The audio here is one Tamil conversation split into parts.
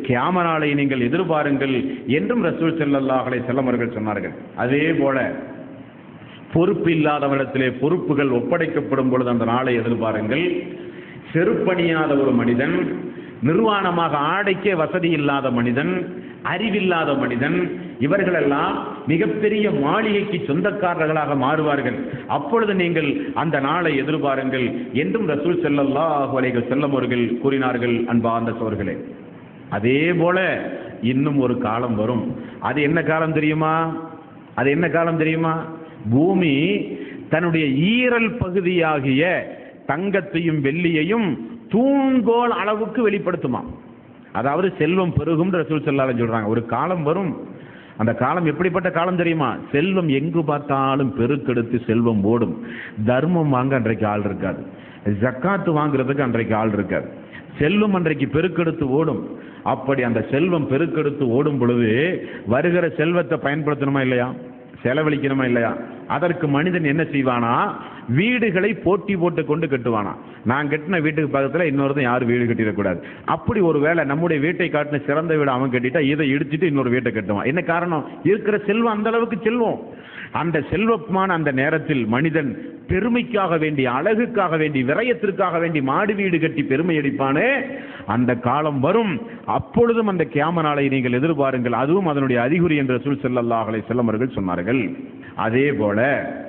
கியாம நாளை நீங்கள் எதிர்பாருங்கள் என்றும் ரசூல் ஸல்லல்லாஹு அலைஹி வஸல்லம் அவர்கள் சொன்னார்கள் அதே போல பொறுப்பு இல்லாதவரிடத்திலே பொறுப்புகள் ஒப்படைக்கப்படும் பொழுது அந்த நாளை எதிர்பாருங்கள் செருப்பணியாத ஒரு மனிதன் நிர்வாணமாக ஆடைக்கே வசதி இல்லாத மனிதன் அறிவில்லாத மனிதன் இவர்களெல்லாம் மிகப்பெரிய மாளிகைக்கு சொந்தக்காரர்களாக மாறுவார்கள் அப்பொழுது நீங்கள் அந்த நாளை எதிர்பாருங்கள் என்றும் ரசூல் ஸல்லல்லாஹு அலைஹி வஸல்லம் அவர்கள் கூறினார்கள் அன்பார்ந்த சோர்களே அதே போல இன்னும் ஒரு காலம் வரும் அது என்ன காலம் தெரியுமா அது என்ன காலம் தெரியுமா பூமி தன்னுடைய ஈரல் பகுதியாகிய தங்கத்தையும் வெள்ளியையும் தூண்கோல் அளவுக்கு வெளிப்படுத்துமா அதாவது செல்வம் பெருகும் ரசூல் ஸல்லல்லாஹு சொல்றாங்க ஒரு காலம் வரும் அந்த காலம் எப்படிப்பட்ட காலம் தெரியுமா செல்வம் எங்கு பார்த்தாலும் பெருக்கெடுத்து செல்வம் ஓடும் தர்மம் வாங்க அன்றைக்கு ஆள் இருக்காது ஜக்காத்து வாங்குறதுக்கு அன்றைக்கு ஆள் இருக்காது செல்வம் அன்றைக்கு பெருக்கெடுத்து ஓடும் அப்படி அந்த செல்வம் பெருக்கெடுத்து ஓடும் பொழுது வருகிற செல்வத்தை பயன்படுத்தணுமா இல்லையா செலவழிக்கணுமா இல்லையா அதற்கு மனிதன் என்ன செய்வானா வீடுகளை போட்டி போட்டு கொண்டு கட்டுவானா நான் கட்டின வீட்டுக்கு பக்கத்துல இன்னொருத்தன் யாரும் வீடு கட்டிடக்கூடாது அப்படி ஒரு வேளை நம்முடைய வீட்டை காட்டின சிறந்த வீடு அவன் கட்டிட்டா இதை இடிச்சிட்டு இன்னொரு வீட்டை கட்டுவான் என்ன காரணம் இருக்கிற செல்வம் அந்த அளவுக்கு செல்வம் அந்த செல்வமான அந்த நேரத்தில் மனிதன் பெருமைக்காக வேண்டி அழகுக்காக வேண்டி விரயத்திற்காக வேண்டி மாடு வீடு கட்டி பெருமை அடிப்பானே அந்த காலம் வரும் அப்பொழுதும் அந்த கியாம நாளை நீங்கள் எதிர்பாருங்கள் அதுவும் அதனுடைய அறிகுறி என்று ரசூல் ஸல்லல்லாஹு அலைஹி வஸல்லம் அவர்கள் சொன்னார்கள் அதே போல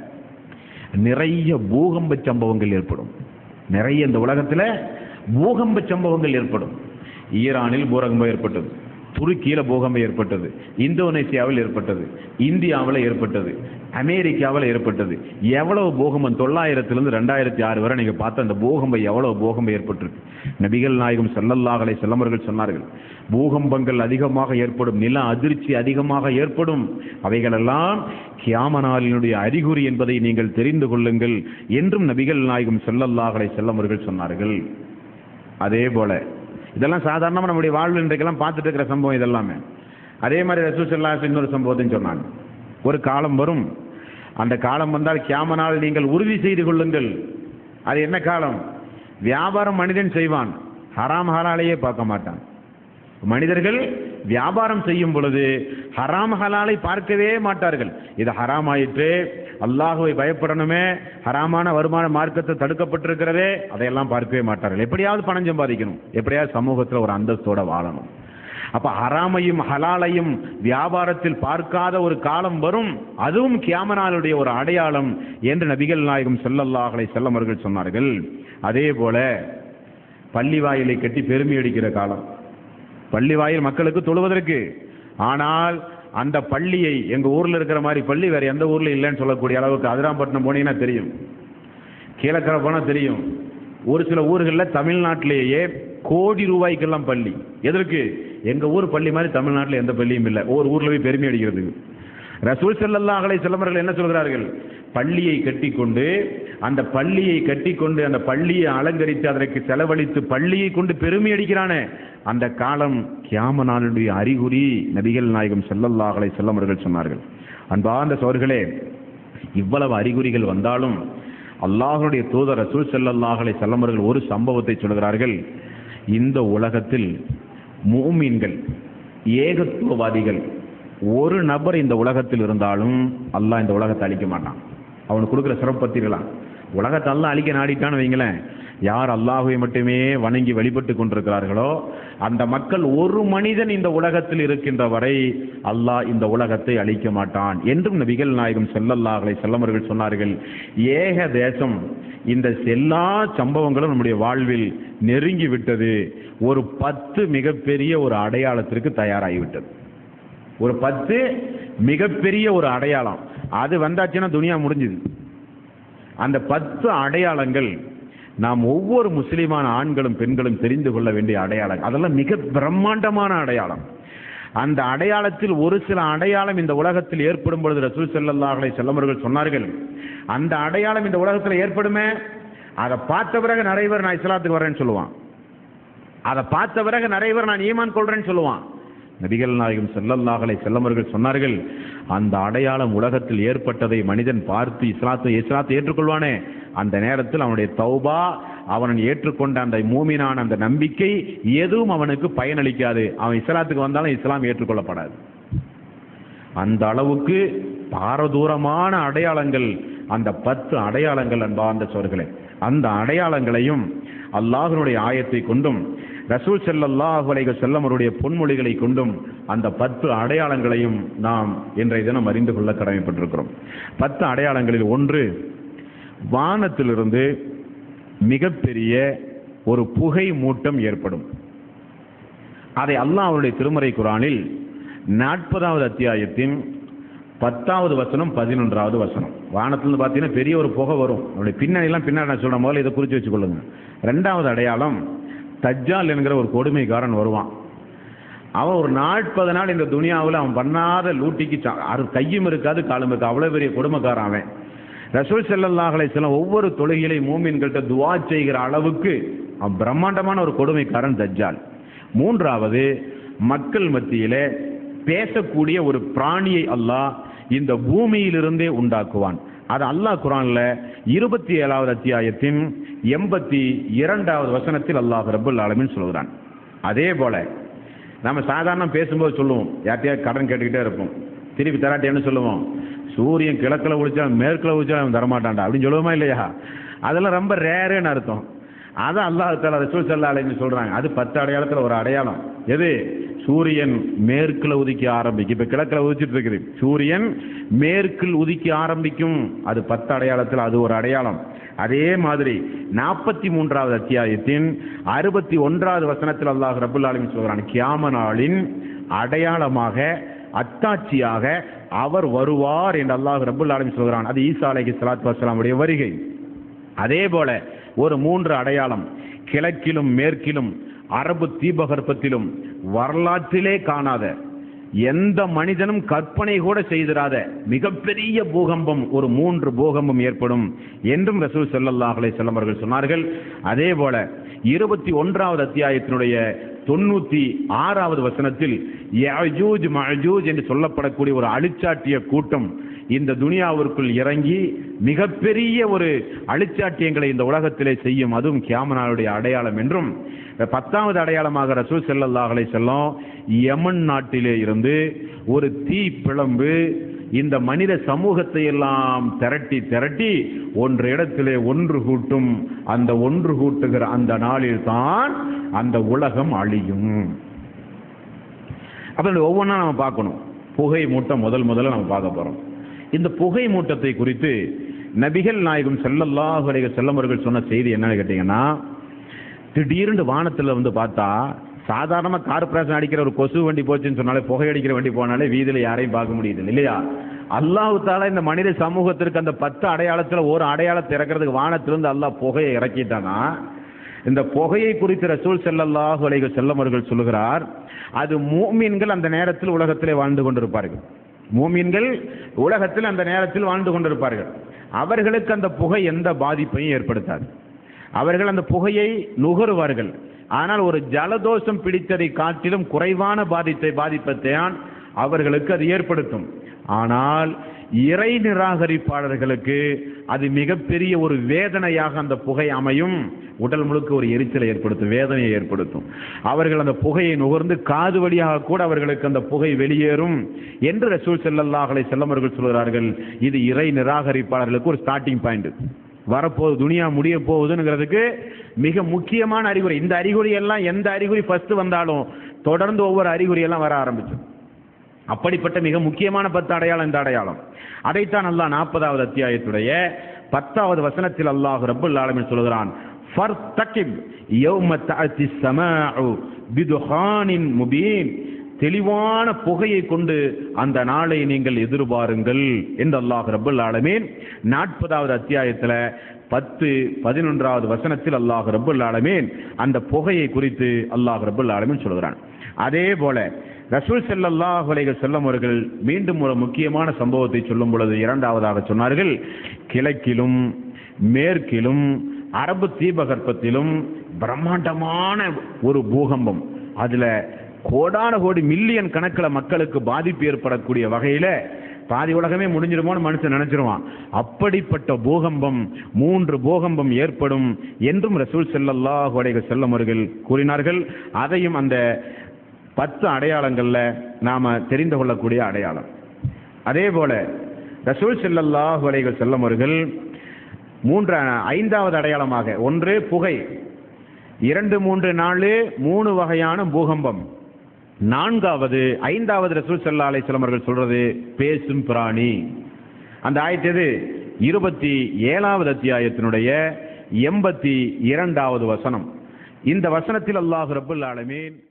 நிறைய பூகம்ப சம்பவங்கள் ஏற்படும் நிறைய இந்த உலகத்துல பூகம்ப சம்பவங்கள் ஏற்படும் ஈரானில் பூகம்பம் ஏற்பட்டது துருக்கியில பூகம்பம் ஏற்பட்டது இந்தோனேசியாவில் ஏற்பட்டது இந்தியாவில் ஏற்பட்டது அமெரிக்காவில் ஏற்பட்டது எவ்வளவு பூகம்பம் தொள்ளாயிரத்திலிருந்து ரெண்டாயிரத்தி ஆறு வரை நீங்க பார்த்த அந்த பூகம்பம் எவ்வளவு பூகம்பம் ஏற்பட்டிருக்கு நபிகள் நாயகம் ஸல்லல்லாஹு அலைஹி வஸல்லம் அவர்கள் சொன்னார்கள் பூகம்பங்கள் அதிகமாக ஏற்படும் நில அதிர்ச்சி அதிகமாக ஏற்படும் அவைகளெல்லாம் கியாம நாளினுடைய அறிகுறி என்பதை நீங்கள் தெரிந்து கொள்ளுங்கள் என்றும் நபிகள் நாயகம் ஸல்லல்லாஹு அலைஹி வஸல்லம் அவர்கள் சொன்னார்கள் அதே போல இதெல்லாம் சாதாரணமா நம்முடைய வாழ்வில் இன்றைக்கெல்லாம் பார்த்துட்டு இருக்கிற சம்பவம் இதெல்லாமே அதே மாதிரி ரசூல் ஸல்லல்லாஹு அலைஹி இன்னொரு சம்பவத்தையும் சொன்னாங்க ஒரு காலம் வரும் அந்த காலம் வந்தால் கியாம நாள் நீங்கள் உறுதி செய்து கொள்ளுங்கள் அது என்ன காலம் வியாபாரம் மனிதன் செய்வான் ஹராம் ஹலாலையே பார்க்க மாட்டான் மனிதர்கள் வியாபாரம் செய்யும் பொழுது ஹராம் ஹலாலை பார்க்கவே மாட்டார்கள் இது ஹராம் ஆயிற்று அல்லாஹுவை பயப்படணுமே ஹராமான வருமான மார்க்கத்தை தடுக்கப்பட்டிருக்கிறதே அதையெல்லாம் பார்க்கவே மாட்டார்கள் எப்படியாவது பணம் சம்பாதிக்கணும் எப்படியாவது சமூகத்தில் ஒரு அந்தஸ்தோட வாழணும் அப்ப ஹராமையும் ஹலாலையும் வியாபாரத்தில் பார்க்காத ஒரு காலம் வரும் அதுவும் கியாமனாலுடைய ஒரு அடையாளம் என்று நபிகள் நாயகம் ஸல்லல்லாஹு அலைஹி வஸல்லம் அவர்கள் சொன்னார்கள் அதே போல பள்ளி வாயிலை கட்டி பெருமை அடிக்கிற காலம் பள்ளி வாயில் மக்களுக்கு தொழுவதற்கு ஆனால் அந்த பள்ளியை எங்க ஊர்ல இருக்கிற மாதிரி பள்ளி வேற எந்த ஊர்ல இல்லைன்னு சொல்லக்கூடிய அளவுக்கு அதிராம்பட்டினம் போனீங்கன்னா தெரியும் கீழக்கரை போனா தெரியும் ஒரு சில ஊர்களில் தமிழ்நாட்டிலேயே கோடி ரூபாய்க்கெல்லாம் பள்ளி எதற்கு எங்க ஊர் பள்ளி மாதிரி தமிழ்நாட்டில் எந்த பள்ளியும் இல்லை ஒவ்வொரு ஊர்ல போய் பெருமை அடிக்கிறதுக்கு ரசூல் ஸல்லல்லாஹு அலைஹி வஸல்லம் அவர்கள் என்ன சொல்கிறார்கள் பள்ளியை கட்டிக்கொண்டு அந்த பள்ளியை கட்டிக்கொண்டு அந்த பள்ளியை அலங்கரித்து அதற்கு செலவழித்து பள்ளியை கொண்டு பெருமை அடிக்கிறானே அந்த காலம் கியாம நாளுடைய அறிகுறி நபிகள் நாயகம் ஸல்லல்லாஹு அலைஹி வஸல்லம் அவர்கள் சொன்னார்கள் அன்பார்ந்த சோர்களே இவ்வளவு அறிகுறிகள் வந்தாலும் அல்லாஹ்வுடைய தூதர் ரசூல் ஸல்லல்லாஹு அலைஹி வஸல்லம் அவர்கள் ஒரு சம்பவத்தை சொல்கிறார்கள் இந்த உலகத்தில் மூமீன்கள் ஏகத்துவவாதிகள் ஒரு நபர் இந்த உலகத்தில் இருந்தாலும் அல்லாஹ் இந்த உலகத்தை அழிக்க மாட்டான் அவனுக்கு கொடுக்குற சிறப்பத்திரலாம் உலகத்தை அல்லாஹ் அழிக்க நாடிட்டான்னு வைங்களேன் யார் அல்லாஹுவை மட்டுமே வணங்கி வழிபட்டு கொண்டிருக்கிறார்களோ அந்த மக்கள் ஒரு மனிதன் இந்த உலகத்தில் இருக்கின்ற வரை அல்லாஹ் இந்த உலகத்தை அழிக்க மாட்டான் என்றும் நபிகள் நாயகம் ஸல்லல்லாஹு அலைஹி வஸல்லம் அவர்கள் சொன்னார்கள் ஏக தேசம் இந்த எல்லா சம்பவங்களும் நம்முடைய வாழ்வில் நெருங்கி விட்டது ஒரு பத்து மிகப்பெரிய ஒரு அடையாளத்திற்கு தயாராகிவிட்டது ஒரு பத்து மிகப்பெரிய ஒரு அடையாளம் அது வந்தாச்சுன்னா துனியா முடிஞ்சுது அந்த பத்து அடையாளங்கள் நாம் ஒவ்வொரு முஸ்லிமான ஆண்களும் பெண்களும் தெரிந்து கொள்ள வேண்டிய அடையாளம் அதெல்லாம் மிக பிரம்மாண்டமான அடையாளம் அந்த அடையாளத்தில் ஒரு சில அடையாளம் இந்த உலகத்தில் ஏற்படும் பொழுது ரசூல் ஸல்லல்லாஹு அலைஹி வஸல்லம் அவர்கள் சொன்னார்கள் அந்த அடையாளம் இந்த உலகத்தில் ஏற்படுமே அதை பார்த்த பிறகு நிறைய பேர் நான் இஸ்லாத்துக்கு வரேன்னு சொல்லுவான் அதை பார்த்த பிறகு நிறைய பேர் நான் ஈமான் கொள்றேன்னு சொல்லுவான் நபிகள் நாயகம் ஸல்லல்லாஹு அலைஹி வஸல்லம் அவர்கள் சொன்னார்கள் அந்த அடையாளம் உலகத்தில் ஏற்பட்டதை மனிதன் பார்த்து இஸ்லாத்தை இஸ்லாத்தை ஏற்றுக்கொள்வானே அந்த நேரத்தில் அவனுடைய தௌபா அவன் ஏற்றுக்கொண்ட அந்த மூமினான அந்த நம்பிக்கை எதுவும் அவனுக்கு பயனளிக்காது அவன் இஸ்லாத்துக்கு வந்தாலும் இஸ்லாம் ஏற்றுக்கொள்ளப்படாது அந்த அளவுக்கு பாரதூரமான அடையாளங்கள் அந்த பத்து அடையாளங்கள் அன்பார்ந்த சோர்களே அந்த அடையாளங்களையும் அல்லாஹ்வினுடைய ஆயத்தை கொண்டும் ரசூல் ஸல்லல்லாஹு அலைஹி வஸல்லம் அவருடைய பொன்மொழிகளை கொண்டும் அந்த பத்து அடையாளங்களையும் நாம் இன்றைய தினம் அறிந்து கொள்ள கடமைப்பட்டிருக்கிறோம் பத்து அடையாளங்களில் ஒன்று வானத்திலிருந்து மிகப்பெரிய ஒரு புகை மூட்டம் ஏற்படும் அதை அல்லாஹ் அவருடைய திருமறை குரானில் நாற்பதாவது அத்தியாயத்தின் பத்தாவது வசனம் பதினொன்றாவது வசனம் வானத்திலிருந்து பார்த்தீங்கன்னா பெரிய ஒரு புகை வரும் அவருடைய பின்னணிலாம் பின்னாடி நான் சொல்கிறேன் முதல்ல இதை குறித்து வச்சுக்கொள்ளுங்க ரெண்டாவது அடையாளம் தஜ்ஜால் என்கிற ஒரு கொடுமைக்காரன் வருவான் அவன் ஒரு நாற்பது நாள் இந்த துனியாவில் அவன் பண்ணாத லூட்டிக்கு சா- அரு கையும் இருக்காது காலும் இருக்காது அவ்வளோ பெரிய கொடுமைக்காரன் அவன் ரசூல் ஸல்லல்லாஹு அலைஹி வஸல்லம் ஒவ்வொரு தொழுகையிலை மூமின்கள்ட்ட துவா செய்கிற அளவுக்கு அவன் பிரம்மாண்டமான ஒரு கொடுமைக்காரன் தஜ்ஜால் மூன்றாவது மக்கள் மத்தியிலே பேசக்கூடிய ஒரு பிராணியை அல்லாஹ் இந்த பூமியிலிருந்தே உண்டாக்குவான் அது அல்லாஹ் குரான்ல இருபத்தி ஏழாவது அத்தியாயத்தின் எண்பத்தி இரண்டாவது வசனத்தில் அல்லாஹ் ரப்பல் ஆலமீன் சொல்கிறான் அதே போல நம்ம சாதாரண பேசும்போது சொல்லுவோம் யார்ட்டையாவது கடன் கேட்டுக்கிட்டே இருப்போம் திருப்பி தராட்டி என்ன சொல்லுவோம் சூரியன் கிழக்கில் உழிச்சா மேற்கில் உழிச்சா அவன் தரமாட்டான்டா அப்படின்னு சொல்லுவோமா இல்லையா அதெல்லாம் ரொம்ப ரேருன்னு அர்த்தம் அதான் அல்லாஹ் தாலா ரசூல் சல்லா அலைன்னு சொல்றாங்க அது பத்து அடையாளத்தில் ஒரு அடையாளம் எது சூரியன் மேற்கில் உதிக்க ஆரம்பிக்கும் இப்ப கிழக்கில் உதிச்சிட்டு இருக்குது சூரியன் மேற்கில் உதிக்க ஆரம்பிக்கும் அது பத்து அடையாளத்தில் அது ஒரு அடையாளம் அதே மாதிரி நாற்பத்தி மூன்றாவது அத்தியாயத்தின் அறுபத்தி ஒன்றாவது வசனத்தில் அல்லாஹ் ரபுல் ஆலமின் சொல்கிறான் கியாம நாளின் அடையாளமாக அத்தாட்சியாக அவர் வருவார் என்று அல்லாஹ் ரபுல் ஆலமின் சொல்கிறான் அது ஈசா அலைஹி ஸலாத்து வஸலாமுடைய வருகை அதே போல ஒரு மூன்று அடையாளம் கிழக்கிலும் மேற்கிலும் அரபு தீபகற்பத்திலும் வரலாற்றிலே காணாத எந்த மனிதனும் கற்பனை கூட செய்திராத மிகப்பெரிய பூகம்பம் ஒரு மூன்று பூகம்பம் ஏற்படும் என்றும் ரசூல் ஸல்லல்லாஹு அலைஹி வஸல்லம் அவர்கள் சொன்னார்கள் அதே போல இருபத்தி ஒன்றாவது அத்தியாயத்தினுடைய தொண்ணூத்தி ஆறாவது வசனத்தில் யஜூஜ் மஜூஜ் என்று சொல்லப்படக்கூடிய ஒரு அழிச்சாட்டிய கூட்டம் இந்த துனியாவிற்குள் இறங்கி மிகப்பெரிய ஒரு அழிச்சாட்டியங்களை இந்த உலகத்திலே செய்யும் அதுவும் கியாமனாளுடைய அடையாளம் என்றும் பத்தாவது அடையாளமாக ரசூல் ஸல்லல்லாஹு அலைஹி வஸல்லம் யமன் நாட்டிலே இருந்து ஒரு தீ பிளம்பு இந்த மனித சமூகத்தை எல்லாம் திரட்டி திரட்டி ஒன்று இடத்திலே ஒன்று கூட்டும் அந்த ஒன்று கூட்டுகிற அந்த நாளில் தான் அந்த உலகம் அழியும் அப்ப இந்த ஒவ்வொன்றா நம்ம பார்க்கணும் புகை மூட்டம் முதல் முதல்ல நம்ம பார்க்க போறோம் இந்த புகை மூட்டத்தை குறித்து நபிகள் நாயகம் ஸல்லல்லாஹு அலைஹி வஸல்லம் அவர்கள் சொன்ன செய்தி என்னன்னு கேட்டீங்கன்னா திடீர்னு வானத்துல வந்து பார்த்தா சாதாரணமா கார்பரேஷன் அடிக்கிற ஒரு கொசு வண்டி போச்சுன்னு சொன்னாலே புகை அடிக்கிற வண்டி போனாலே வீதியில யாரையும் பார்க்க முடியுது இல்லையா அல்லாஹ் தாலா இந்த மனித சமூகத்திற்கு அந்த பத்து அடையாளத்துல ஒரு அடையாளத்தை இறக்கிறதுக்கு வானத்திலிருந்து அல்லாஹ் புகையை இறக்கிட்டானா இந்த புகையை குறித்து ரசூல் ஸல்லல்லாஹு அலைஹி வஸல்லம் அவர்கள் சொல்லுகிறார் அது மூமின்கள் அந்த நேரத்தில் உலகத்திலே வாழ்ந்து கொண்டிருப்பார்கள் மூமின்கள் உலகத்தில் அந்த நேரத்தில் வாழ்ந்து கொண்டிருப்பார்கள் அவர்களுக்கு அந்த புகை எந்த பாதிப்பையும் ஏற்படுத்தாது அவர்கள் அந்த புகையை நுகருவார்கள் ஆனால் ஒரு ஜலதோஷம் பிடித்ததை காட்டிலும் குறைவான பாதித்தை பாதிப்பத்தையான் அவர்களுக்கு அது ஏற்படுத்தும் ஆனால் இறை நிராகரிப்பாளர்களுக்கு அது மிகப்பெரிய ஒரு வேதனையாக அந்த புகை அமையும் உடல் முழுக்க ஒரு எரிச்சலை ஏற்படுத்தும் வேதனையை ஏற்படுத்தும் அவர்கள் அந்த புகையை நுகர்ந்து காது வழியாக கூட அவர்களுக்கு அந்த புகை வெளியேறும் என்று ரசூல் ஸல்லல்லாஹு அலைஹி வஸல்லம் அவர்கள் சொல்கிறார்கள் இது இறை நிராகரிப்பாளர்களுக்கு ஒரு ஸ்டார்டிங் பாயிண்ட் வரப்போகுது துனியா முடிய போகுதுங்கிறதுக்கு மிக முக்கியமான அறிகுறி இந்த அறிகுறி எல்லாம் எந்த அறிகுறி ஃபர்ஸ்ட் வந்தாலும் தொடர்ந்து ஒவ்வொரு அறிகுறி எல்லாம் வர ஆரம்பிக்கும் அப்படிப்பட்ட மிக முக்கியமான பத்து அடையாளம் இந்த அடையாளம் அதைத்தான் அல்லாஹ் நாற்பதாவது அத்தியாயத்துடைய பத்தாவது வசனத்தில் அல்லாஹ் ரப்பல் ஆலமீன் சொல்கிறான் ஃபர்தகிப் யௌம தஅதி ஸமாஉ பிதுஹானின் முபீன் தெளிவான புகையை கொண்டு அந்த நாளை நீங்கள் எதிர்பாருங்கள் என்று அல்லாஹ் ரப்பல் ஆலமீன் நாற்பதாவது அத்தியாயத்தில் பத்து பதினொன்றாவது வசனத்தில் அல்லாஹ் ரப்பல் ஆலமீன் அந்த புகையை குறித்து அல்லாஹ் ரப்பல் ஆலமீன் சொல்கிறான் அதே போல ரசூல் ஸல்லல்லாஹு அலைஹி வஸல்லம் அவர்கள் மீண்டும் ஒரு முக்கியமான சம்பவத்தை சொல்லும் பொழுது இரண்டாவதாக சொன்னார்கள் கிழக்கிலும் மேற்கிலும் அரபு தீபகற்பத்திலும் பிரம்மாண்டமான ஒரு பூகம்பம் அதுல கோடான கோடி மில்லியன் கணக்கில் மக்களுக்கு பாதிப்பு ஏற்படக்கூடிய வகையில பாதி உலகமே முடிஞ்சிருமோன்னு மனுஷன் நினைச்சிருவான் அப்படிப்பட்ட பூகம்பம் மூன்று பூகம்பம் ஏற்படும் என்றும் ரசூல் ஸல்லல்லாஹு அலைஹி வஸல்லம் அவர்கள் கூறினார்கள் அதையும் அந்த பத்து அடையாளங்கள்ல நாம தெரிந்து கொள்ளக்கூடிய அடையாளம் அதே போல ரசூல் ஸல்லல்லாஹு அலைஹி வஸல்லம் அவர்கள் மூன்று ஐந்தாவது அடையாளமாக ஒன்று புகை இரண்டு மூன்று நாலு மூணு வகையான பூகம்பம் நான்காவது ஐந்தாவது ரசூல் சல்லா அலைஹிஸ்ஸலாம் அவர்கள் சொல்றது பேசும் பிராணி அந்த ஆயத்து எது இருபத்தி ஏழாவது அத்தியாயத்தினுடைய எண்பத்தி இரண்டாவது வசனம் இந்த வசனத்தில் அல்லாஹ் ரபுல் ஆலமீன்